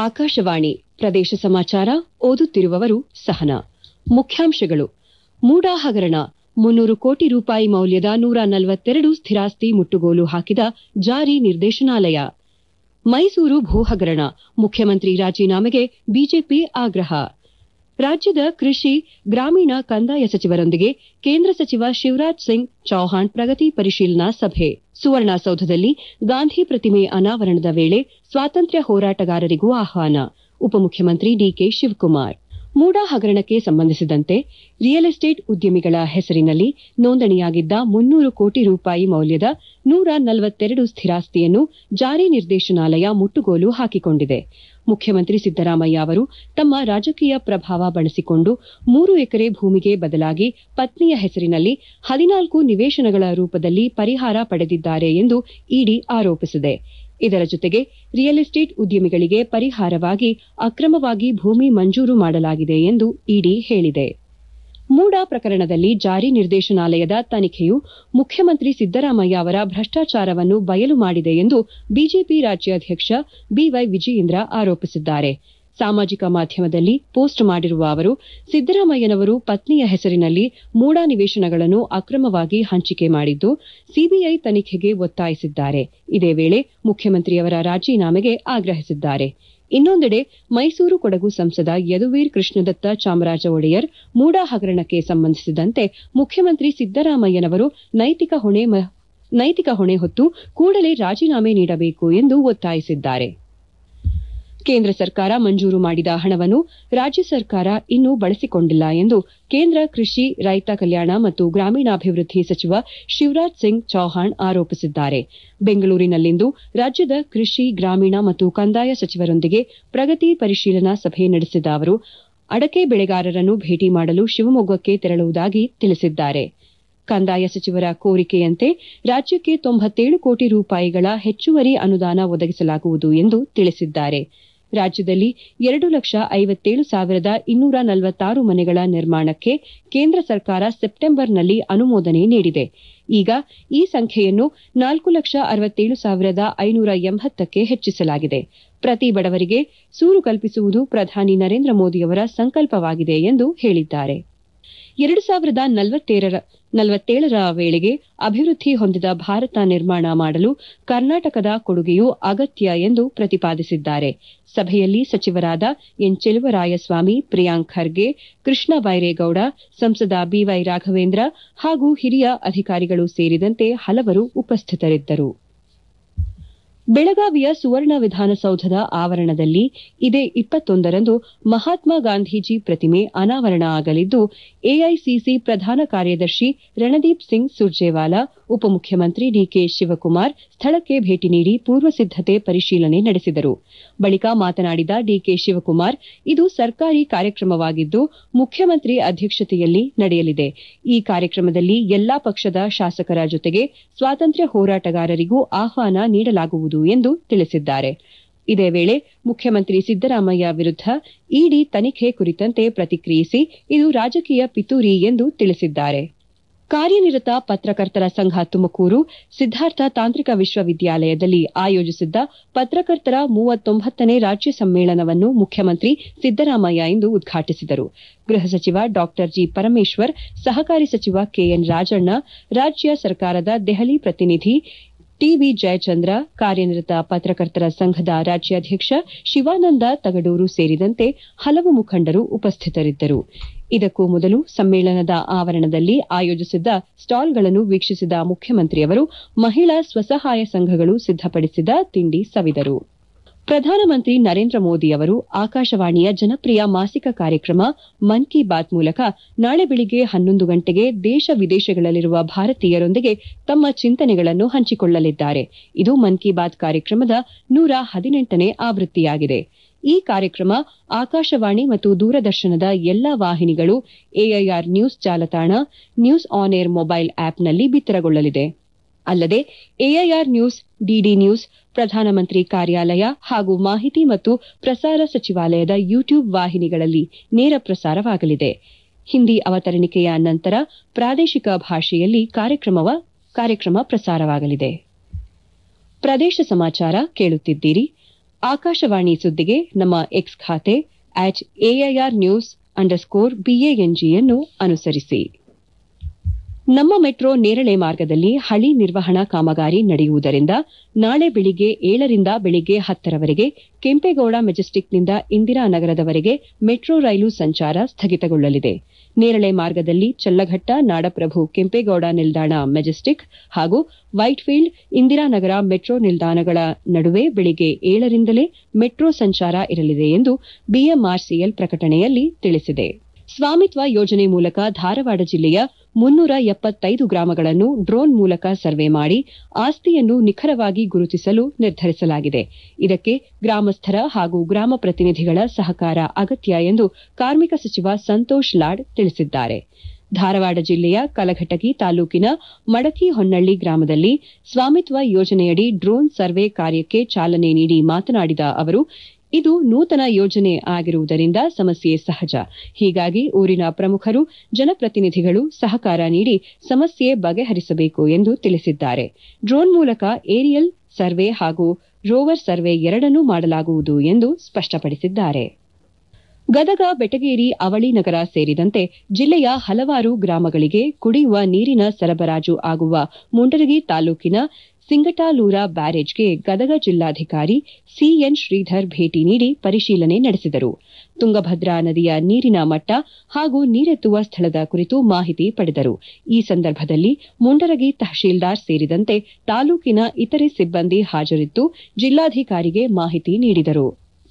ಆಕಾಶವಾಣಿ ಪ್ರದೇಶ ಸಮಾಚಾರ ಓದುತ್ತಿರುವವರು ಸಹನಾ ಮುಖ್ಯಾಂಶಗಳು ಮೂಡಾ ಹಗರಣ ಮುನ್ನೂರು ಕೋಟಿ ರೂಪಾಯಿ ಮೌಲ್ಯದ ನೂರ ನಲವತ್ತೆರಡು ಸ್ಥಿರಾಸ್ತಿ ಮುಟ್ಟುಗೋಲು ಹಾಕಿದ ಜಾರಿ ನಿರ್ದೇಶನಾಲಯ ಮೈಸೂರು ಭೂ ಹಗರಣ ಮುಖ್ಯಮಂತ್ರಿ ರಾಜೀನಾಮೆಗೆ ಬಿಜೆಪಿ ಆಗ್ರಹ ರಾಜ್ಯದ ಕೃಷಿ ಗ್ರಾಮೀಣ ಕಂದಾಯ ಸಚಿವರೊಂದಿಗೆ ಕೇಂದ್ರ ಸಚಿವ ಶಿವರಾಜ್ ಸಿಂಗ್ ಚೌಹಾಣ್ ಪ್ರಗತಿ ಪರಿಶೀಲನಾ ಸಭೆ ಸುವರ್ಣಸೌಧದಲ್ಲಿ ಗಾಂಧಿ ಪ್ರತಿಮೆ ಅನಾವರಣದ ವೇಳೆ ಸ್ವಾತಂತ್ರ್ಯ ಹೋರಾಟಗಾರರಿಗೂ ಆಹ್ವಾನ ಉಪಮುಖ್ಯಮಂತ್ರಿ ಡಿಕೆ ಶಿವಕುಮಾರ್ ಮೂಡಾ ಹಗರಣಕ್ಕೆ ಸಂಬಂಧಿಸಿದಂತೆ ರಿಯಲ್ ಎಸ್ಟೇಟ್ ಉದ್ಯಮಿಗಳ ಹೆಸರಿನಲ್ಲಿ ನೋಂದಣಿಯಾಗಿದ್ದ ಮುನ್ನೂರು ಕೋಟಿ ರೂಪಾಯಿ ಮೌಲ್ಯದ ನೂರ ನಲವತ್ತೆರಡು ಸ್ಥಿರಾಸ್ತಿಯನ್ನು ಜಾರಿ ನಿರ್ದೇಶನಾಲಯ ಮುಟ್ಟುಗೋಲು ಹಾಕಿಕೊಂಡಿದೆ ಮುಖ್ಯಮಂತ್ರಿ ಸಿದ್ದರಾಮಯ್ಯ ಅವರು ತಮ್ಮ ರಾಜಕೀಯ ಪ್ರಭಾವ ಬಳಸಿಕೊಂಡು ಮೂರು ಎಕರೆ ಭೂಮಿಗೆ ಬದಲಾಗಿ ಪತ್ನಿಯ ಹೆಸರಿನಲ್ಲಿ ಹದಿನಾಲ್ಕು ನಿವೇಶನಗಳ ರೂಪದಲ್ಲಿ ಪರಿಹಾರ ಪಡೆದಿದ್ದಾರೆ ಎಂದು ಇಡಿ ಆರೋಪಿಸಿದೆ ಇದರ ಜೊತೆಗೆ ರಿಯಲ್ ಎಸ್ಟೇಟ್ ಉದ್ಯಮಿಗಳಿಗೆ ಪರಿಹಾರವಾಗಿ ಅಕ್ರಮವಾಗಿ ಭೂಮಿ ಮಂಜೂರು ಮಾಡಲಾಗಿದೆ ಎಂದು ಇಡಿ ಹೇಳಿದೆ ಮೂಡಾ ಪ್ರಕರಣದಲ್ಲಿ ಜಾರಿ ನಿರ್ದೇಶನಾಲಯದ ತನಿಖೆಯು ಮುಖ್ಯಮಂತ್ರಿ ಸಿದ್ದರಾಮಯ್ಯ ಅವರ ಭ್ರಷ್ಟಾಚಾರವನ್ನು ಬಯಲು ಮಾಡಿದೆ ಎಂದು ಬಿಜೆಪಿ ರಾಜ್ಯಾಧ್ಯಕ್ಷ ಬಿವೈ ವಿಜಯೇಂದ್ರ ಆರೋಪಿಸಿದ್ದಾರೆ ಸಾಮಾಜಿಕ ಮಾಧ್ಯಮದಲ್ಲಿ ಪೋಸ್ಟ್ ಮಾಡಿರುವ ಅವರು ಸಿದ್ದರಾಮಯ್ಯನವರು ಪತ್ನಿಯ ಹೆಸರಿನಲ್ಲಿ ಮೂಡಾ ನಿವೇಶನಗಳನ್ನು ಅಕ್ರಮವಾಗಿ ಹಂಚಿಕೆ ಮಾಡಿದ್ದು ಸಿಬಿಐ ತನಿಖೆಗೆ ಒತ್ತಾಯಿಸಿದ್ದಾರೆ ಇದೇ ವೇಳೆ ಮುಖ್ಯಮಂತ್ರಿಯವರ ರಾಜೀನಾಮೆಗೆ ಆಗ್ರಹಿಸಿದ್ದಾರೆ ಇನ್ನೊಂದೆಡೆ ಮೈಸೂರು ಕೊಡಗು ಸಂಸದ ಯದುವೀರ್ ಕೃಷ್ಣದತ್ತ ಚಾಮರಾಜ ಒಡೆಯರ್ ಮೂಡಾ ಹಗರಣಕ್ಕೆ ಸಂಬಂಧಿಸಿದಂತೆ ಮುಖ್ಯಮಂತ್ರಿ ಸಿದ್ದರಾಮಯ್ಯನವರು ನೈತಿಕ ಹೊಣೆ ನೈತಿಕ ಹೊಣೆ ಹೊತ್ತು ಕೂಡಲೇ ರಾಜೀನಾಮೆ ನೀಡಬೇಕು ಎಂದು ಒತ್ತಾಯಿಸಿದ್ದಾರೆ ಕೇಂದ್ರ ಸರ್ಕಾರ ಮಂಜೂರು ಮಾಡಿದ ಹಣವನ್ನು ರಾಜ್ಯ ಸರ್ಕಾರ ಇನ್ನೂ ಬಳಸಿಕೊಂಡಿಲ್ಲ ಎಂದು ಕೇಂದ್ರ ಕೃಷಿ ರೈತ ಕಲ್ಯಾಣ ಮತ್ತು ಗ್ರಾಮೀಣಾಭಿವೃದ್ಧಿ ಸಚಿವ ಶಿವರಾಜ್ ಸಿಂಗ್ ಚೌಹಾಣ್ ಆರೋಪಿಸಿದ್ದಾರೆ ಬೆಂಗಳೂರಿನಲ್ಲಿಂದು ರಾಜ್ಯದ ಕೃಷಿ ಗ್ರಾಮೀಣ ಮತ್ತು ಕಂದಾಯ ಸಚಿವರೊಂದಿಗೆ ಪ್ರಗತಿ ಪರಿಶೀಲನಾ ಸಭೆ ನಡೆಸಿದ ಅವರು ಅಡಕೆ ಬೆಳೆಗಾರರನ್ನು ಭೇಟಿ ಮಾಡಲು ಶಿವಮೊಗ್ಗಕ್ಕೆ ತೆರಳುವುದಾಗಿ ತಿಳಿಸಿದ್ದಾರೆ ಕಂದಾಯ ಸಚಿವರ ಕೋರಿಕೆಯಂತೆ ರಾಜ್ಯಕ್ಕೆ ತೊಂಬತ್ತೇಳು ಕೋಟಿ ರೂಪಾಯಿಗಳ ಹೆಚ್ಚುವರಿ ಅನುದಾನ ಒದಗಿಸಲಾಗುವುದು ಎಂದು ತಿಳಿಸಿದ್ದಾರೆ ರಾಜ್ಯದಲ್ಲಿ ಎರಡು ಲಕ್ಷ ಐವತ್ತೇಳು ಸಾವಿರದ ಇನ್ನೂರ ನಲವತ್ತಾರು ಮನೆಗಳ ನಿರ್ಮಾಣಕ್ಕೆ ಕೇಂದ್ರ ಸರ್ಕಾರ ಸೆಪ್ಟೆಂಬರ್ನಲ್ಲಿ ಅನುಮೋದನೆ ನೀಡಿದೆ ಈಗ ಈ ಸಂಖ್ಯೆಯನ್ನು ನಾಲ್ಕು ಲಕ್ಷ ಅರವತ್ತೇಳು ಸಾವಿರದ ಐನೂರ ಎಂಬತ್ತಕ್ಕೆ ಹೆಚ್ಚಿಸಲಾಗಿದೆ ಪ್ರತಿ ಬಡವರಿಗೆ ಸೂರು ಕಲ್ಪಿಸುವುದು ಪ್ರಧಾನಿ ನರೇಂದ್ರ ಮೋದಿಯವರ ಸಂಕಲ್ಪವಾಗಿದೆ ಎಂದು ಹೇಳಿದ್ದಾರೆ ಎರಡು ಸಾವಿರದ ನಲವತ್ತೇಳರ ವೇಳೆಗೆ ಅಭಿವೃದ್ಧಿ ಹೊಂದಿದ ಭಾರತ ನಿರ್ಮಾಣ ಮಾಡಲು ಕರ್ನಾಟಕದ ಕೊಡುಗೆಯೂ ಅಗತ್ಯ ಎಂದು ಪ್ರತಿಪಾದಿಸಿದ್ದಾರೆ ಸಭೆಯಲ್ಲಿ ಸಚಿವರಾದ ಎನ್ ಚೆಲುವರಾಯಸ್ವಾಮಿ ಪ್ರಿಯಾಂಕ್ ಖರ್ಗೆ ಕೃಷ್ಣ ಬೈರೇಗೌಡ ಸಂಸದ ಬಿವೈ ರಾಘವೇಂದ್ರ ಹಾಗೂ ಹಿರಿಯ ಅಧಿಕಾರಿಗಳು ಸೇರಿದಂತೆ ಹಲವರು ಉಪಸ್ಥಿತರಿದ್ದರು ಬೆಳಗಾವಿಯ ಸುವರ್ಣ ವಿಧಾನಸೌಧದ ಆವರಣದಲ್ಲಿ ಇದೇ ಇಪ್ಪತ್ತೊಂದರಂದು ಮಹಾತ್ಮ ಗಾಂಧೀಜಿ ಪ್ರತಿಮೆ ಅನಾವರಣ ಆಗಲಿದ್ದು ಎಐಸಿಸಿ ಪ್ರಧಾನ ಕಾರ್ಯದರ್ಶಿ ರಣದೀಪ್ ಸಿಂಗ್ ಸುರ್ಜೇವಾಲಾ ಉಪಮುಖ್ಯಮಂತ್ರಿ ಡಿಕೆ ಶಿವಕುಮಾರ್ ಸ್ಥಳಕ್ಕೆ ಭೇಟಿ ನೀಡಿ ಪೂರ್ವ ಸಿದ್ದತೆ ಪರಿಶೀಲನೆ ನಡೆಸಿದರು ಬಳಿಕ ಮಾತನಾಡಿದ ಡಿಕೆ ಶಿವಕುಮಾರ್ ಇದು ಸರ್ಕಾರಿ ಕಾರ್ಯಕ್ರಮವಾಗಿದ್ದು ಮುಖ್ಯಮಂತ್ರಿ ಅಧ್ಯಕ್ಷತೆಯಲ್ಲಿ ನಡೆಯಲಿದೆ ಈ ಕಾರ್ಯಕ್ರಮದಲ್ಲಿ ಎಲ್ಲಾ ಪಕ್ಷದ ಶಾಸಕರ ಜೊತೆಗೆ ಸ್ವಾತಂತ್ರ್ಯ ಹೋರಾಟಗಾರರಿಗೂ ಆಹ್ವಾನ ನೀಡಲಾಗುವುದು ಎಂದು ತಿಳಿಸಿದ್ದಾರೆ ಇದೇ ವೇಳೆ ಮುಖ್ಯಮಂತ್ರಿ ಸಿದ್ದರಾಮಯ್ಯ ವಿರುದ್ದ ಇಡಿ ತನಿಖೆ ಕುರಿತಂತೆ ಪ್ರತಿಕ್ರಿಯಿಸಿ ಇದು ರಾಜಕೀಯ ಪಿತೂರಿ ಎಂದು ತಿಳಿಸಿದ್ದಾರೆ ಕಾರ್ಯನಿರತ ಪತ್ರಕರ್ತರ ಸಂಘ ತುಮಕೂರು ಸಿದ್ದಾರ್ಥ ತಾಂತ್ರಿಕ ವಿಶ್ವವಿದ್ಯಾಲಯದಲ್ಲಿ ಆಯೋಜಿಸಿದ್ದ ಪತ್ರಕರ್ತರ ಮೂವತ್ತೊಂಬತ್ತನೇ ರಾಜ್ಯ ಸಮ್ಮೇಳನವನ್ನು ಮುಖ್ಯಮಂತ್ರಿ ಸಿದ್ದರಾಮಯ್ಯ ಇಂದು ಉದ್ಘಾಟಿಸಿದರು ಗೃಹ ಸಚಿವ ಡಾ ಜಿ ಪರಮೇಶ್ವರ್ ಸಹಕಾರಿ ಸಚಿವ ಕೆಎನ್ ರಾಜಣ್ಣ ರಾಜ್ಯ ಸರ್ಕಾರದ ದೆಹಲಿ ಪ್ರತಿನಿಧಿ ಟಿಬಿ ಜಯಚಂದ್ರ ಕಾರ್ಯನಿರತ ಪತ್ರಕರ್ತರ ಸಂಘದ ರಾಜ್ಯಾಧ್ಯಕ್ಷ ಶಿವಾನಂದ ತಗಡೂರು ಸೇರಿದಂತೆ ಹಲವು ಮುಖಂಡರು ಉಪಸ್ಥಿತರಿದ್ದರು ಇದಕ್ಕೂ ಮೊದಲು ಸಮ್ಮೇಳನದ ಆವರಣದಲ್ಲಿ ಆಯೋಜಿಸಿದ್ದ ಸ್ಟಾಲ್ಗಳನ್ನು ವೀಕ್ಷಿಸಿದ ಮುಖ್ಯಮಂತ್ರಿಯವರು ಮಹಿಳಾ ಸ್ವಸಹಾಯ ಸಂಘಗಳು ಸಿದ್ದಪಡಿಸಿದ ತಿಂಡಿ ಸವಿದರು ಪ್ರಧಾನಮಂತ್ರಿ ನರೇಂದ್ರ ಮೋದಿ ಅವರು ಆಕಾಶವಾಣಿಯ ಜನಪ್ರಿಯ ಮಾಸಿಕ ಕಾರ್ಯಕ್ರಮ ಮನ್ ಕಿ ಬಾತ್ ಮೂಲಕ ನಾಳೆ ಬೆಳಿಗ್ಗೆ ಹನ್ನೊಂದು ಗಂಟೆಗೆ ದೇಶ ವಿದೇಶಗಳಲ್ಲಿರುವ ಭಾರತೀಯರೊಂದಿಗೆ ತಮ್ಮ ಚಿಂತನೆಗಳನ್ನು ಹಂಚಿಕೊಳ್ಳಲಿದ್ದಾರೆ ಇದು ಮನ್ ಕಿ ಬಾತ್ ಕಾರ್ಯಕ್ರಮದ ನೂರ ಹದಿನೆಂಟನೇ ಆವೃತ್ತಿಯಾಗಿದೆ ಈ ಕಾರ್ಯಕ್ರಮ ಆಕಾಶವಾಣಿ ಮತ್ತು ದೂರದರ್ಶನದ ಎಲ್ಲಾ ವಾಹಿನಿಗಳು ಎಐಆರ್ ನ್ಯೂಸ್ ಜಾಲತಾಣ ನ್ಯೂಸ್ ಆನ್ ಏರ್ ಮೊಬೈಲ್ ಆಪ್ನಲ್ಲಿ ಬಿತ್ತರಗೊಳ್ಳಲಿದೆ ಅಲ್ಲದೆ ಎಐಆರ್ ನ್ಯೂಸ್ ಡಿಡಿ ನ್ಯೂಸ್ ಪ್ರಧಾನಮಂತ್ರಿ ಕಾರ್ಯಾಲಯ ಹಾಗೂ ಮಾಹಿತಿ ಮತ್ತು ಪ್ರಸಾರ ಸಚಿವಾಲಯದ ಯೂಟ್ಯೂಬ್ ವಾಹಿನಿಗಳಲ್ಲಿ ನೇರ ಪ್ರಸಾರವಾಗಲಿದೆ ಹಿಂದಿ ಅವತರಣಿಕೆಯ ನಂತರ ಪ್ರಾದೇಶಿಕ ಭಾಷೆಯಲ್ಲಿ ಕಾರ್ಯಕ್ರಮ ಪ್ರಸಾರವಾಗಲಿದೆ ಪ್ರದೇಶ ಸಮಾಚಾರ ಕೇಳುತ್ತಿದ್ದೀರಿ ಆಕಾಶವಾಣಿ ಸುದ್ದಿಗೆ ನಮ್ಮ ಎಕ್ಸ್ ಖಾತೆ ಆಟ್ ಎಐಆರ್ ನ್ಯೂಸ್ ಅಂಡರ್ಸ್ಕೋರ್ ಬಿಎಎನ್ಜಿಯನ್ನು ಅನುಸರಿಸಿ ನಮ್ಮ ಮೆಟ್ರೋ ನೇರಳೆ ಮಾರ್ಗದಲ್ಲಿ ಹಳಿ ನಿರ್ವಹಣಾ ಕಾಮಗಾರಿ ನಡೆಯುವುದರಿಂದ ನಾಳೆ ಬೆಳಿಗ್ಗೆ ಏಳರಿಂದ ಬೆಳಿಗ್ಗೆ ಹತ್ತರವರೆಗೆ ಕೆಂಪೇಗೌಡ ಮೆಜೆಸ್ಟಿಕ್ನಿಂದ ಇಂದಿರಾನಗರದವರೆಗೆ ಮೆಟ್ರೋ ರೈಲು ಸಂಚಾರ ಸ್ಥಗಿತಗೊಳ್ಳಲಿದೆ ನೇರಳೆ ಮಾರ್ಗದಲ್ಲಿ ಚಲ್ಲಘಟ್ಟ ನಾಡಪ್ರಭು ಕೆಂಪೇಗೌಡ ನಿಲ್ದಾಣ ಮೆಜೆಸ್ಟಿಕ್ ಹಾಗೂ ವೈಟ್ಫೀಲ್ಡ್ ಇಂದಿರಾನಗರ ಮೆಟ್ರೋ ನಿಲ್ದಾಣಗಳ ನಡುವೆ ಬೆಳಿಗ್ಗೆ ಏಳರಿಂದಲೇ ಮೆಟ್ರೋ ಸಂಚಾರ ಇರಲಿದೆ ಎಂದು ಬಿಎಂಆರ್ಸಿಎಲ್ ಪ್ರಕಟಣೆಯಲ್ಲಿ ತಿಳಿಸಿದೆ ಸ್ವಾಮಿತ್ವ ಯೋಜನೆ ಮೂಲಕ ಧಾರವಾಡ ಜಿಲ್ಲೆಯ ಮುನ್ನೂರ ಎಪ್ಪತ್ತೈದು ಗ್ರಾಮಗಳನ್ನು ಡ್ರೋನ್ ಮೂಲಕ ಸರ್ವೆ ಮಾಡಿ ಆಸ್ತಿಯನ್ನು ನಿಖರವಾಗಿ ಗುರುತಿಸಲು ನಿರ್ಧರಿಸಲಾಗಿದೆ ಇದಕ್ಕೆ ಗ್ರಾಮಸ್ಥರ ಹಾಗೂ ಗ್ರಾಮ ಪ್ರತಿನಿಧಿಗಳ ಸಹಕಾರ ಅಗತ್ಯ ಎಂದು ಕಾರ್ಮಿಕ ಸಚಿವ ಸಂತೋಷ್ ಲಾಡ್ ತಿಳಿಸಿದ್ದಾರೆ ಧಾರವಾಡ ಜಿಲ್ಲೆಯ ಕಲಘಟಕಿ ತಾಲೂಕಿನ ಮಡಕಿ ಹೊನ್ನಳ್ಳಿ ಗ್ರಾಮದಲ್ಲಿ ಸ್ವಾಮಿತ್ವ ಯೋಜನೆಯಡಿ ಡ್ರೋನ್ ಸರ್ವೆ ಕಾರ್ಯಕ್ಕೆ ಚಾಲನೆ ನೀಡಿ ಮಾತನಾಡಿದ ಅವರು ಇದು ನೂತನ ಯೋಜನೆ ಆಗಿರುವುದರಿಂದ ಸಮಸ್ಯೆ ಸಹಜ ಹೀಗಾಗಿ ಊರಿನ ಪ್ರಮುಖರು ಜನಪ್ರತಿನಿಧಿಗಳು ಸಹಕಾರ ನೀಡಿ ಸಮಸ್ಯೆ ಬಗೆಹರಿಸಬೇಕು ಎಂದು ತಿಳಿಸಿದ್ದಾರೆ ಡ್ರೋನ್ ಮೂಲಕ ಏರಿಯಲ್ ಸರ್ವೆ ಹಾಗೂ ರೋವರ್ ಸರ್ವೆ ಎರಡನ್ನೂ ಮಾಡಲಾಗುವುದು ಎಂದು ಸ್ಪಷ್ಟಪಡಿಸಿದ್ದಾರೆ ಗದಗ ಬೆಟಗೇರಿ ಅವಳಿ ನಗರ ಸೇರಿದಂತೆ ಜಿಲ್ಲೆಯ ಹಲವಾರು ಗ್ರಾಮಗಳಿಗೆ ಕುಡಿಯುವ ನೀರಿನ ಸರಬರಾಜು ಆಗುವ ಮುಂಡರಗಿ ತಾಲೂಕಿನ ಸಿಂಗಟಾಲೂರ ಬ್ಯಾರೇಜ್ಗೆ ಗದಗ ಜಿಲ್ಲಾಧಿಕಾರಿ ಸಿಎನ್ ಶ್ರೀಧರ್ ಭೇಟಿ ನೀಡಿ ಪರಿಶೀಲನೆ ನಡೆಸಿದರು ತುಂಗಭದ್ರಾ ನದಿಯ ನೀರಿನ ಮಟ್ಟ ಹಾಗೂ ನೀರೆತ್ತುವ ಸ್ಥಳದ ಕುರಿತು ಮಾಹಿತಿ ಪಡೆದರು ಈ ಸಂದರ್ಭದಲ್ಲಿ ಮುಂಡರಗಿ ತಹಶೀಲ್ದಾರ್ ಸೇರಿದಂತೆ ತಾಲೂಕಿನ ಇತರೆ ಸಿಬ್ಬಂದಿ ಹಾಜರಿದ್ದು ಜಿಲ್ಲಾಧಿಕಾರಿಗೆ ಮಾಹಿತಿ ನೀಡಿದರು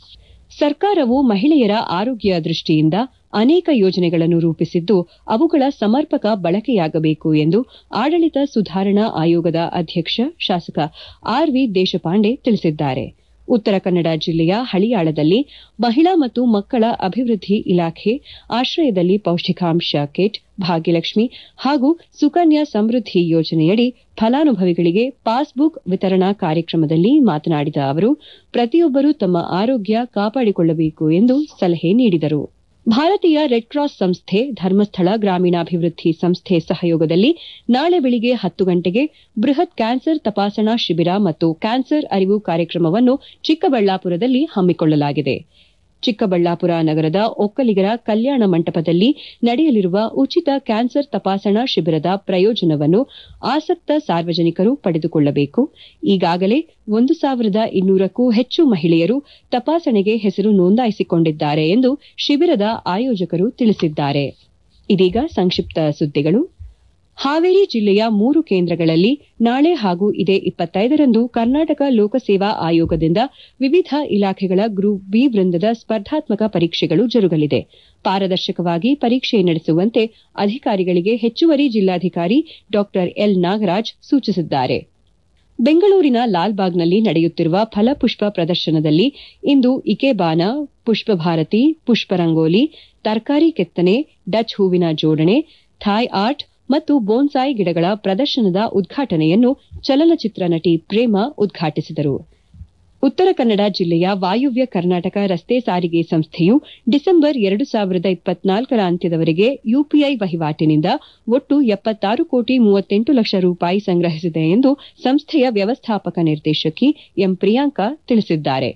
ಸರ್ಕಾರವು ಮಹಿಳೆಯರ ಆರೋಗ್ಯ ದೃಷ್ಟಿಯಿಂದ ಅನೇಕ ಯೋಜನೆಗಳನ್ನು ರೂಪಿಸಿದ್ದು ಅವುಗಳ ಸಮರ್ಪಕ ಬಳಕೆಯಾಗಬೇಕು ಎಂದು ಆಡಳಿತ ಸುಧಾರಣಾ ಆಯೋಗದ ಅಧ್ಯಕ್ಷ ಶಾಸಕ ಆರ್ವಿ ದೇಶಪಾಂಡೆ ತಿಳಿಸಿದ್ದಾರೆ ಉತ್ತರ ಕನ್ನಡ ಜಿಲ್ಲೆಯ ಹಳಿಯಾಳದಲ್ಲಿ ಮಹಿಳಾ ಮತ್ತು ಮಕ್ಕಳ ಅಭಿವೃದ್ಧಿ ಇಲಾಖೆ ಆಶ್ರಯದಲ್ಲಿ ಪೌಷ್ಟಿಕಾಂಶ ಕಿಟ್ ಭಾಗ್ಯಲಕ್ಷ್ಮಿ ಹಾಗೂ ಸುಕನ್ಯಾ ಸಮೃದ್ಧಿ ಯೋಜನೆಯಡಿ ಫಲಾನುಭವಿಗಳಿಗೆ ಪಾಸ್ಬುಕ್ ವಿತರಣಾ ಕಾರ್ಯಕ್ರಮದಲ್ಲಿ ಮಾತನಾಡಿದ ಅವರು ಪ್ರತಿಯೊಬ್ಬರೂ ತಮ್ಮ ಆರೋಗ್ಯ ಕಾಪಾಡಿಕೊಳ್ಳಬೇಕು ಎಂದು ಸಲಹೆ ನೀಡಿದರು ಭಾರತೀಯ ರೆಡ್ ಕ್ರಾಸ್ ಸಂಸ್ಥೆ ಧರ್ಮಸ್ಥಳ ಗ್ರಾಮೀಣಾಭಿವೃದ್ಧಿ ಸಂಸ್ಥೆ ಸಹಯೋಗದಲ್ಲಿ ನಾಳೆ ಬೆಳಿಗ್ಗೆ ಹತ್ತು ಗಂಟೆಗೆ ಬೃಹತ್ ಕ್ಯಾನ್ಸರ್ ತಪಾಸಣಾ ಶಿಬಿರ ಮತ್ತು ಕ್ಯಾನ್ಸರ್ ಅರಿವು ಕಾರ್ಯಕ್ರಮವನ್ನು ಚಿಕ್ಕಬಳ್ಳಾಪುರದಲ್ಲಿ ಹಮ್ಮಿಕೊಳ್ಳಲಾಗಿದೆ ಚಿಕ್ಕಬಳ್ಳಾಪುರ ನಗರದ ಒಕ್ಕಲಿಗರ ಕಲ್ಯಾಣ ಮಂಟಪದಲ್ಲಿ ನಡೆಯಲಿರುವ ಉಚಿತ ಕ್ಯಾನ್ಸರ್ ತಪಾಸಣಾ ಶಿಬಿರದ ಪ್ರಯೋಜನವನ್ನು ಆಸಕ್ತ ಸಾರ್ವಜನಿಕರು ಪಡೆದುಕೊಳ್ಳಬೇಕು ಈಗಾಗಲೇ ಒಂದು ಸಾವಿರದ ಇನ್ನೂರಕ್ಕೂ ಹೆಚ್ಚು ಮಹಿಳೆಯರು ತಪಾಸಣೆಗೆ ಹೆಸರು ನೋಂದಾಯಿಸಿಕೊಂಡಿದ್ದಾರೆ ಎಂದು ಶಿಬಿರದ ಆಯೋಜಕರು ತಿಳಿಸಿದ್ದಾರೆ ಇದೀಗ ಸಂಕ್ಷಿಪ್ತ ಸುದ್ದಿಗಳು ಹಾವೇರಿ ಜಿಲ್ಲೆಯ ಮೂರು ಕೇಂದ್ರಗಳಲ್ಲಿ ನಾಳೆ ಹಾಗೂ ಇದೇ ಇಪ್ಪತ್ತೈದರಂದು ಕರ್ನಾಟಕ ಲೋಕಸೇವಾ ಆಯೋಗದಿಂದ ವಿವಿಧ ಇಲಾಖೆಗಳ ಗ್ರೂಪ್ ಬಿ ವೃಂದದ ಸ್ಪರ್ಧಾತ್ಮಕ ಪರೀಕ್ಷೆಗಳು ಜರುಗಲಿದೆ ಪಾರದರ್ಶಕವಾಗಿ ಪರೀಕ್ಷೆ ನಡೆಸುವಂತೆ ಅಧಿಕಾರಿಗಳಿಗೆ ಹೆಚ್ಚುವರಿ ಜಿಲ್ಲಾಧಿಕಾರಿ ಡಾ ಎಲ್ ನಾಗರಾಜ್ ಸೂಚಿಸಿದ್ದಾರೆ ಬೆಂಗಳೂರಿನ ಲಾಲ್ಬಾಗ್ನಲ್ಲಿ ನಡೆಯುತ್ತಿರುವ ಫಲಪುಷ್ಪ ಪ್ರದರ್ಶನದಲ್ಲಿ ಇಂದು ಇಕೆಬಾನ ಪುಷ್ಪಭಾರತಿ ಪುಷ್ಪರಂಗೋಲಿ ತರಕಾರಿ ಕೆತ್ತನೆ ಡಚ್ ಹೂವಿನ ಜೋಡಣೆ ಥಾಯ್ ಆರ್ಟ್ ಮತ್ತು ಬೋನ್ಸಾಯಿ ಗಿಡಗಳ ಪ್ರದರ್ಶನದ ಉದ್ಘಾಟನೆಯನ್ನು ಚಲನಚಿತ್ರ ನಟಿ ಪ್ರೇಮ ಉದ್ಘಾಟಿಸಿದರು ಉತ್ತರ ಕನ್ನಡ ಜಿಲ್ಲೆಯ ವಾಯುವ್ಯ ಕರ್ನಾಟಕ ರಸ್ತೆ ಸಾರಿಗೆ ಸಂಸ್ಥೆಯು ಡಿಸೆಂಬರ್ ಎರಡು ಸಾವಿರದ ಇಪ್ಪತ್ನಾಲ್ಕರ ಅಂತ್ಯದವರೆಗೆ ಯುಪಿಐ ವಹಿವಾಟಿನಿಂದ ಒಟ್ಟು ಎಪ್ಪತ್ತಾರು ಕೋಟಿ ಮೂವತ್ತೆಂಟು ಲಕ್ಷ ರೂಪಾಯಿ ಸಂಗ್ರಹಿಸಿದೆ ಎಂದು ಸಂಸ್ಥೆಯ ವ್ಯವಸ್ಥಾಪಕ ನಿರ್ದೇಶಕಿ ಎಂ ಪ್ರಿಯಾಂಕಾ ತಿಳಿಸಿದ್ದಾರೆ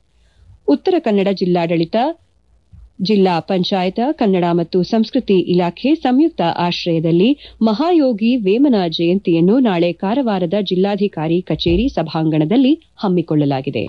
ಉತ್ತರ ಕನ್ನಡ ಜಿಲ್ಲಾಡಳಿತ ಜಿಲ್ಲಾ ಪಂಚಾಯತ ಕನ್ನಡ ಮತ್ತು ಸಂಸ್ಕೃತಿ ಇಲಾಖೆ ಸಂಯುಕ್ತ ಆಶ್ರಯದಲ್ಲಿ ಮಹಾಯೋಗಿ ವೇಮನ ಜಯಂತಿಯನ್ನು ನಾಳೆ ಕಾರವಾರದ ಜಿಲ್ಲಾಧಿಕಾರಿ ಕಚೇರಿ ಸಭಾಂಗಣದಲ್ಲಿ ಹಮ್ಮಿಕೊಳ್ಳಲಾಗಿದೆ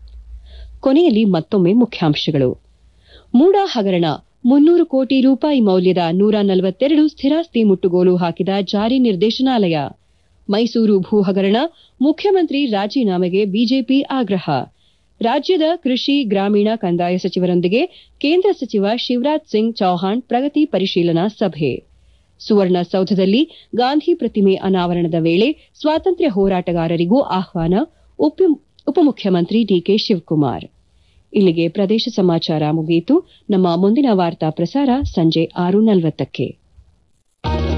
ಕೊನೆಯಲ್ಲಿ ಮತ್ತೊಮ್ಮೆ ಮುಖ್ಯಾಂಶಗಳು ಮೂಡ ಹಗರಣ ಮುನ್ನೂರು ಕೋಟಿ ರೂಪಾಯಿ ಮೌಲ್ಯದ ನೂರ ನಲವತ್ತೆರಡು ಸ್ಥಿರಾಸ್ತಿ ಮುಟ್ಟುಗೋಲು ಹಾಕಿದ ಜಾರಿ ನಿರ್ದೇಶನಾಲಯ ಮೈಸೂರು ಭೂ ಹಗರಣ ಮುಖ್ಯಮಂತ್ರಿ ರಾಜೀನಾಮೆಗೆ ಬಿಜೆಪಿ ಆಗ್ರಹ ರಾಜ್ಯದ ಕೃಷಿ ಗ್ರಾಮೀಣ ಕಂದಾಯ ಸಚಿವರೊಂದಿಗೆ ಕೇಂದ್ರ ಸಚಿವ ಶಿವರಾಜ್ ಸಿಂಗ್ ಚೌಹಾಣ್ ಪ್ರಗತಿ ಪರಿಶೀಲನಾ ಸಭೆ ಸುವರ್ಣಸೌಧದಲ್ಲಿ ಗಾಂಧಿ ಪ್ರತಿಮೆ ಅನಾವರಣದ ವೇಳೆ ಸ್ವಾತಂತ್ರ್ಯ ಹೋರಾಟಗಾರರಿಗೂ ಆಹ್ವಾನ ಉಪಮುಖ್ಯಮಂತ್ರಿ ಡಿಕೆ ಶಿವಕುಮಾರ್ ಇಲ್ಲಿಗೆ ಪ್ರದೇಶ ಸಮಾಚಾರ ಮುಗಿಯಿತು ನಮ್ಮ ಮುಂದಿನ ವಾರ್ತಾ ಪ್ರಸಾರ ಸಂಜೆ ಆರು ನಲವತ್ತಕ್ಕೆ